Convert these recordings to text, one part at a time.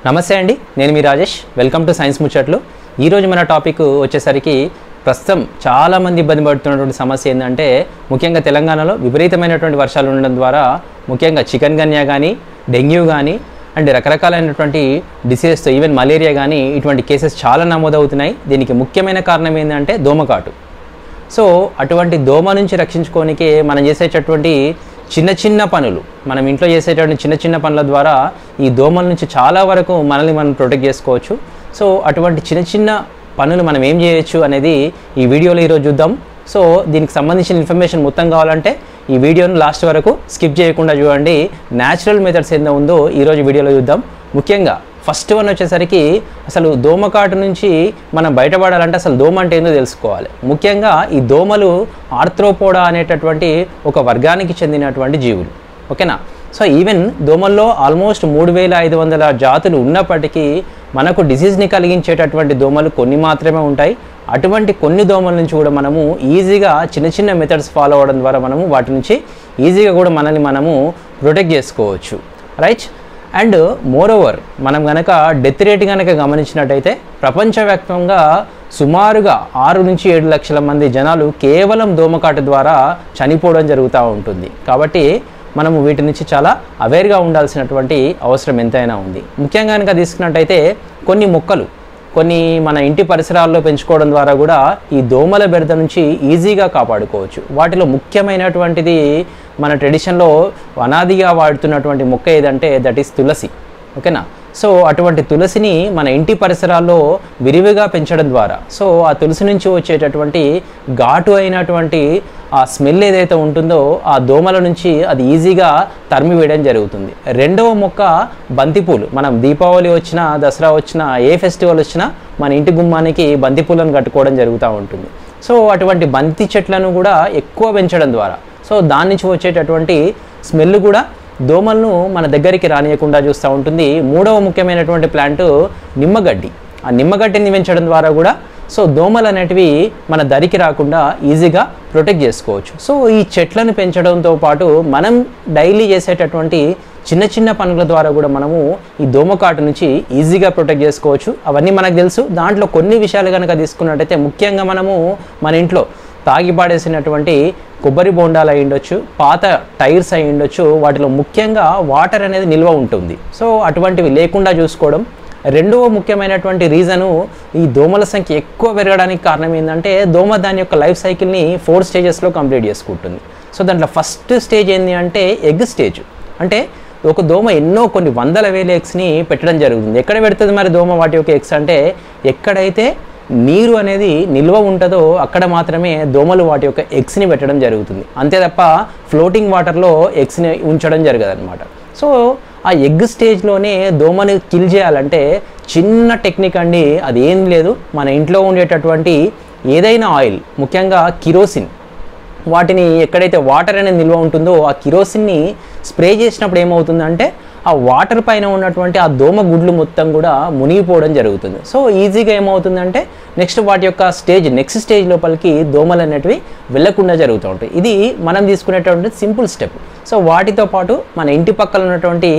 నమస్తే అండి నేను మీ రాజేష్ వెల్కమ్ టు సైన్స్ ముచ్చట్లు ఈరోజు మన టాపిక్ వచ్చేసరికి ప్రస్తుతం చాలామంది ఇబ్బంది పడుతున్నటువంటి సమస్య ఏంటంటే ముఖ్యంగా తెలంగాణలో విపరీతమైనటువంటి వర్షాలు ఉండడం ద్వారా ముఖ్యంగా చికెన్ గన్యా కానీ డెంగ్యూ కానీ అండ్ రకరకాలైనటువంటి డిసీజెస్తో ఈవెన్ మలేరియా కానీ ఇటువంటి కేసెస్ చాలా నమోదవుతున్నాయి దీనికి ముఖ్యమైన కారణం ఏంటంటే దోమకాటు సో అటువంటి దోమ నుంచి రక్షించుకోనికి మనం చేసేటటువంటి చిన్న చిన్న పనులు మనం ఇంట్లో చేసేటటువంటి చిన్న చిన్న పనుల ద్వారా ఈ దోమల నుంచి చాలా వరకు మనల్ని మనం ప్రొటెక్ట్ చేసుకోవచ్చు సో అటువంటి చిన్న చిన్న పనులు మనం ఏం చేయొచ్చు అనేది ఈ వీడియోలో ఈరోజు చూద్దాం సో దీనికి సంబంధించిన ఇన్ఫర్మేషన్ మొత్తం కావాలంటే ఈ వీడియోను లాస్ట్ వరకు స్కిప్ చేయకుండా చూడండి న్యాచురల్ మెథడ్స్ ఏందో ఉందో ఈరోజు వీడియోలో చూద్దాం ముఖ్యంగా ఫస్ట్ వన్ వచ్చేసరికి అసలు దోమకాటు నుంచి మనం బయటపడాలంటే అసలు దోమ అంటే ఏందో తెలుసుకోవాలి ముఖ్యంగా ఈ దోమలు ఆర్థ్రోపోడా అనేటటువంటి ఒక వర్గానికి చెందినటువంటి జీవులు ఓకేనా సో ఈవెన్ దోమల్లో ఆల్మోస్ట్ మూడు వేల ఐదు వందల జాతులు ఉన్నప్పటికీ మనకు డిసీజ్ని కలిగించేటటువంటి దోమలు కొన్ని మాత్రమే ఉంటాయి అటువంటి కొన్ని దోమల నుంచి కూడా మనము ఈజీగా చిన్న చిన్న మెథడ్స్ ఫాలో అవ్వడం ద్వారా మనము వాటి నుంచి ఈజీగా కూడా మనల్ని మనము ప్రొటెక్ట్ చేసుకోవచ్చు రైట్ అండ్ మోర్ ఓవర్ మనం కనుక డెత్ రేట్ కనుక గమనించినట్టయితే ప్రపంచవ్యాప్తంగా సుమారుగా ఆరు నుంచి ఏడు లక్షల మంది జనాలు కేవలం దోమకాటు ద్వారా చనిపోవడం జరుగుతూ ఉంటుంది కాబట్టి మనము వీటి నుంచి చాలా అవేర్గా ఉండాల్సినటువంటి అవసరం ఎంతైనా ఉంది ముఖ్యంగా కనుక తీసుకున్నట్టయితే కొన్ని మొక్కలు కొన్ని మన ఇంటి పరిసరాల్లో పెంచుకోవడం ద్వారా కూడా ఈ దోమల బెడద నుంచి ఈజీగా కాపాడుకోవచ్చు వాటిలో ముఖ్యమైనటువంటిది మన ట్రెడిషన్లో అనాదిగా వాడుతున్నటువంటి మొక్క ఏదంటే దట్ ఈస్ తులసి ఓకేనా సో అటువంటి తులసిని మన ఇంటి పరిసరాల్లో విరివిగా పెంచడం ద్వారా సో ఆ తులసి నుంచి వచ్చేటటువంటి ఘాటు అయినటువంటి ఆ స్మెల్ ఏదైతే ఉంటుందో ఆ దోమల నుంచి అది ఈజీగా తరిమి వేయడం జరుగుతుంది రెండవ మొక్క బంతిపూలు మనం దీపావళి వచ్చినా దసరా వచ్చినా ఏ ఫెస్టివల్ వచ్చినా మన ఇంటి గుమ్మానికి బంతిపూలను కట్టుకోవడం జరుగుతూ ఉంటుంది సో అటువంటి బంతి చెట్లను కూడా ఎక్కువ పెంచడం ద్వారా సో దాని నుంచి వచ్చేటటువంటి స్మెల్ కూడా దోమలను మన దగ్గరికి రానియకుండా చూస్తూ ఉంటుంది మూడవ ముఖ్యమైనటువంటి ప్లాంట్ నిమ్మగడ్డి ఆ నిమ్మగడ్డిని పెంచడం ద్వారా కూడా సో దోమలు అనేటివి మన దరికి రాకుండా ఈజీగా ప్రొటెక్ట్ చేసుకోవచ్చు సో ఈ చెట్లను పెంచడంతో పాటు మనం డైలీ చేసేటటువంటి చిన్న చిన్న పనుల ద్వారా కూడా మనము ఈ దోమకాటు నుంచి ఈజీగా ప్రొటెక్ట్ చేసుకోవచ్చు అవన్నీ మనకు తెలుసు దాంట్లో కొన్ని విషయాలు కనుక తీసుకున్నట్టయితే ముఖ్యంగా మనము మన ఇంట్లో తాగి పాడేసినటువంటి కొబ్బరి బోండాలు అయి ఉండొచ్చు పాత టైర్స్ అయి ఉండొచ్చు వాటిలో ముఖ్యంగా వాటర్ అనేది నిల్వ ఉంటుంది సో అటువంటివి లేకుండా చూసుకోవడం రెండవ ముఖ్యమైనటువంటి రీజను ఈ దోమల సంఖ్య ఎక్కువ పెరగడానికి కారణం ఏంటంటే దోమ దాని యొక్క లైఫ్ సైకిల్ని ఫోర్ స్టేజెస్లో కంప్లీట్ చేసుకుంటుంది సో దాంట్లో ఫస్ట్ స్టేజ్ ఏంటి అంటే ఎగ్ స్టేజ్ అంటే ఒక దోమ ఎన్నో కొన్ని వందల వేల ఎగ్స్ని పెట్టడం జరుగుతుంది ఎక్కడ పెడుతుంది మరి దోమ వాటి యొక్క ఎగ్స్ అంటే ఎక్కడైతే నీరు అనేది నిల్వ ఉంటుందో అక్కడ మాత్రమే దోమలు వాటి యొక్క ఎగ్స్ని పెట్టడం జరుగుతుంది అంతే తప్ప ఫ్లోటింగ్ వాటర్లో ఎగ్స్ని ఉంచడం జరగదు అనమాట సో ఆ ఎగ్ స్టేజ్లోనే దోమని కిల్ చేయాలంటే చిన్న టెక్నిక్ అండి అది ఏం లేదు మన ఇంట్లో ఉండేటటువంటి ఏదైనా ఆయిల్ ముఖ్యంగా కిరోసిన్ వాటిని ఎక్కడైతే వాటర్ అనేది నిల్వ ఉంటుందో ఆ కిరోసిన్ని స్ప్రే చేసినప్పుడు ఏమవుతుందంటే ఆ వాటర్ పైన ఉన్నటువంటి ఆ దోమ గుడ్లు మొత్తం కూడా మునిగిపోవడం జరుగుతుంది సో ఈజీగా ఏమవుతుందంటే నెక్స్ట్ వాటి యొక్క స్టేజ్ నెక్స్ట్ స్టేజ్ లోపలికి దోమలు అనేటివి వెళ్లకుండా జరుగుతూ ఉంటాయి ఇది మనం తీసుకునేటువంటి సింపుల్ స్టెప్ సో వాటితో పాటు మన ఇంటి పక్కన ఉన్నటువంటి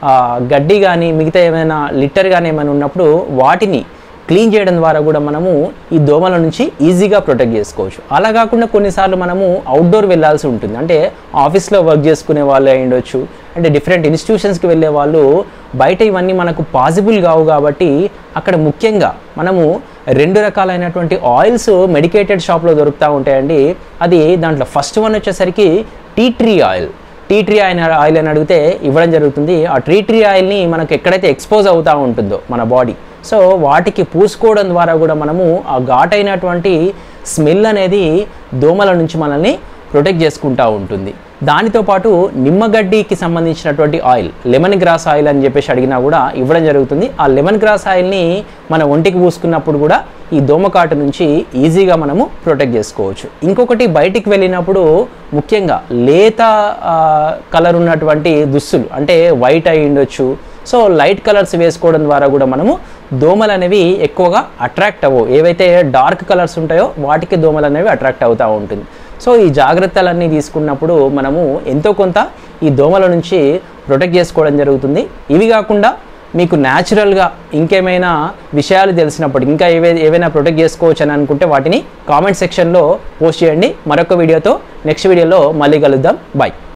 గడ్డి కానీ మిగతా ఏమైనా లిటర్ కానీ ఏమైనా ఉన్నప్పుడు వాటిని క్లీన్ చేయడం ద్వారా కూడా మనము ఈ దోమల నుంచి ఈజీగా ప్రొటెక్ట్ చేసుకోవచ్చు అలా కాకుండా కొన్నిసార్లు మనము అవుట్డోర్ వెళ్ళాల్సి ఉంటుంది అంటే ఆఫీస్లో వర్క్ చేసుకునే వాళ్ళు అయి ఉండొచ్చు అంటే డిఫరెంట్ ఇన్స్టిట్యూషన్స్కి వెళ్ళే వాళ్ళు బయట ఇవన్నీ మనకు పాసిబుల్ కావు కాబట్టి అక్కడ ముఖ్యంగా మనము రెండు రకాలైనటువంటి ఆయిల్స్ మెడికేటెడ్ షాప్లో దొరుకుతూ ఉంటాయండి అది దాంట్లో ఫస్ట్ వన్ వచ్చేసరికి tea tree oil tea tree oil oil అని అడిగితే ఇవ్వడం జరుగుతుంది ఆ టీ ట్రీ ఆయిల్ని మనకు ఎక్కడైతే ఎక్స్పోజ్ అవుతూ ఉంటుందో మన బాడీ సో వాటికి పూసుకోవడం ద్వారా కూడా మనము ఆ ఘాటైనటువంటి స్మెల్ అనేది దోమల నుంచి మనల్ని ప్రొటెక్ట్ చేసుకుంటూ ఉంటుంది దానితో పాటు నిమ్మగడ్డికి సంబంధించినటువంటి ఆయిల్ లెమన్ గ్రాస్ ఆయిల్ అని చెప్పేసి అడిగినా కూడా ఇవ్వడం జరుగుతుంది ఆ లెమన్ గ్రాస్ ఆయిల్ని మన ఒంటికి పూసుకున్నప్పుడు కూడా ఈ దోమకాటు నుంచి ఈజీగా మనము ప్రొటెక్ట్ చేసుకోవచ్చు ఇంకొకటి బయటికి వెళ్ళినప్పుడు ముఖ్యంగా లేత కలర్ ఉన్నటువంటి దుస్తులు అంటే వైట్ అయి ఉండొచ్చు సో లైట్ కలర్స్ వేసుకోవడం ద్వారా కూడా మనము దోమలు అనేవి ఎక్కువగా అట్రాక్ట్ అవ్వవు ఏవైతే డార్క్ కలర్స్ ఉంటాయో వాటికి దోమలు అనేవి అట్రాక్ట్ అవుతూ ఉంటుంది సో ఈ జాగ్రత్తలన్నీ తీసుకున్నప్పుడు మనము ఎంతో కొంత ఈ దోమల నుంచి ప్రొటెక్ట్ చేసుకోవడం జరుగుతుంది ఇవి కాకుండా మీకు న్యాచురల్గా ఇంకేమైనా విషయాలు తెలిసినప్పుడు ఇంకా ఏవే ఏవైనా ప్రొటెక్ట్ చేసుకోవచ్చు అని అనుకుంటే వాటిని కామెంట్ సెక్షన్లో పోస్ట్ చేయండి మరొక వీడియోతో నెక్స్ట్ వీడియోలో మళ్ళీ కలుద్దాం బాయ్